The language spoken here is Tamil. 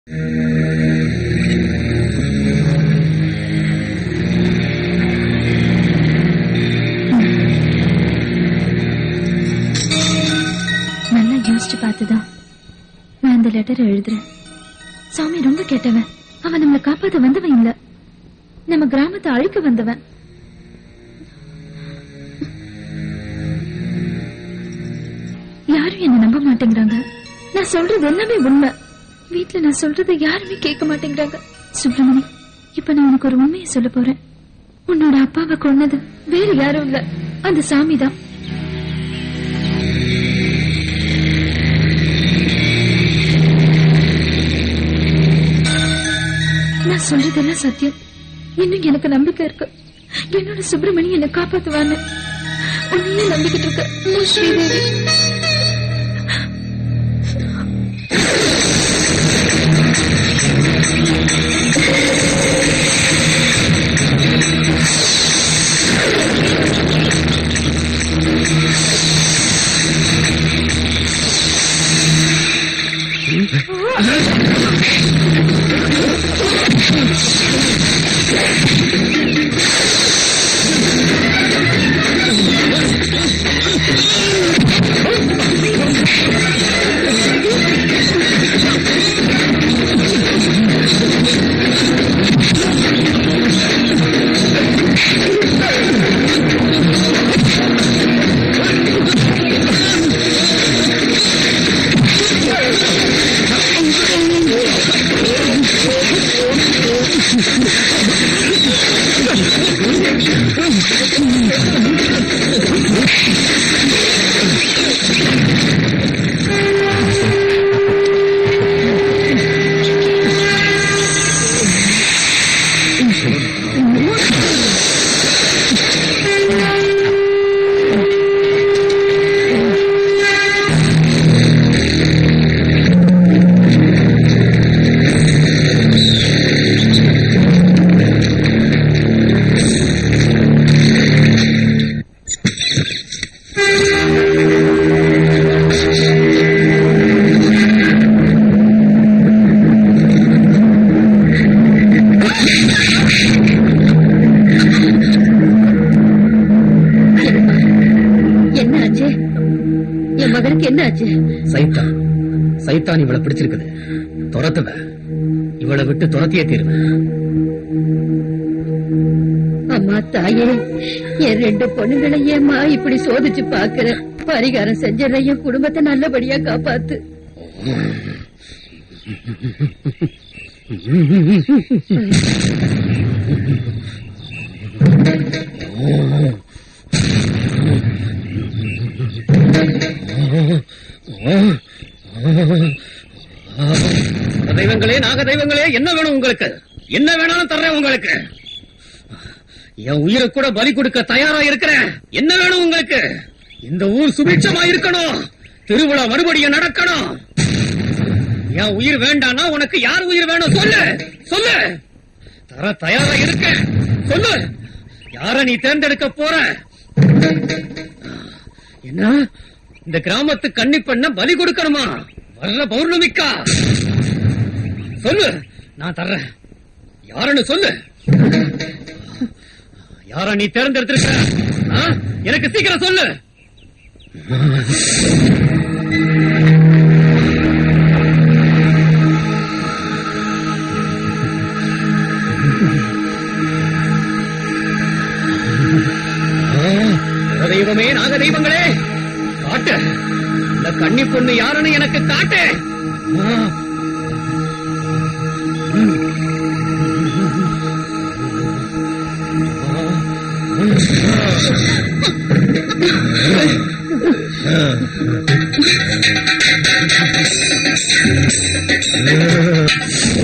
நல்லா யோசிச்சு பார்த்துதான் நான் இந்த லெட்டர் எழுதுறேன் சாமி ரொம்ப கெட்டவன் அவன் நம்மளை காப்பாத்த வந்தவன் இல்ல நம்ம கிராமத்தை அழிக்க வந்தவன் யாரும் என்ன நம்ப மாட்டேங்கிறாங்க நான் சொல்றது எல்லாமே உண்மை வீட்ல நான் சொல்றதை யாருமே கேட்க மாட்டேங்கிறாங்க சுப்பிரமணி இப்ப நான் உனக்கு ஒரு உண்மையை சொல்ல போறேன் உன்னோட அப்பாவை கொன்னது வேற யாரும் இல்ல அந்த சாமி தான் நான் சொல்றதெல்லாம் சத்தியம் இன்னும் எனக்கு நம்பிக்கை இருக்கு என்னோட சுப்பிரமணி என்னை காப்பாத்துவான்னு உன்னையே நம்பிக்கிட்டு இருக்க நான் ஸ்ரீதேவி என்ன ஆச்சு என் மகனுக்கு என்ன ஆச்சு சைத்தான் சைத்தான் இவளை பிடிச்சிருக்குது துரத்துவ இவளை விட்டு துரத்தியே தீருவேன் அம்மா தாயே என் ரெண்டு பொண்ணுங்களை ஏம்மா இப்படி சோதிச்சு பாக்குற பரிகாரம் செஞ்சிடற என் குடும்பத்தை நல்லபடியா காப்பாத்து தெய்வங்களே நாக தெய்வங்களே என்ன வேணும் உங்களுக்கு என்ன வேணாலும் தர்றேன் உங்களுக்கு என் உயிரை கூட பலி கொடுக்க தயாரா இருக்கிறேன் என்ன வேணும் உங்களுக்கு இந்த ஊர் சுபிட்சமா இருக்கணும் திருவிழா மறுபடியும் நடக்கணும் என் உயிர் வேண்டானா உனக்கு யார் உயிர் வேணும் சொல்லு சொல்லு தர தயாரா இருக்கேன் சொல்லு யார நீ தேர்ந்தெடுக்க போற என்ன இந்த கிராமத்து கன்னி பெண்ண பலி கொடுக்கணுமா வர்ற பௌர்ணமிக்கா சொல்லு நான் தர்றேன் யாருன்னு சொல்லு யார நீ தேர்ந்தெடுத்திருக்க ஆ? எனக்கு சீக்கிரம் சொல்லு ஆ, தெய்வமே நாக தெய்வங்களே காட்டு இந்த கன்னி பொண்ணு யாருன்னு எனக்கு காட்டு ஆ. ம். ஆ.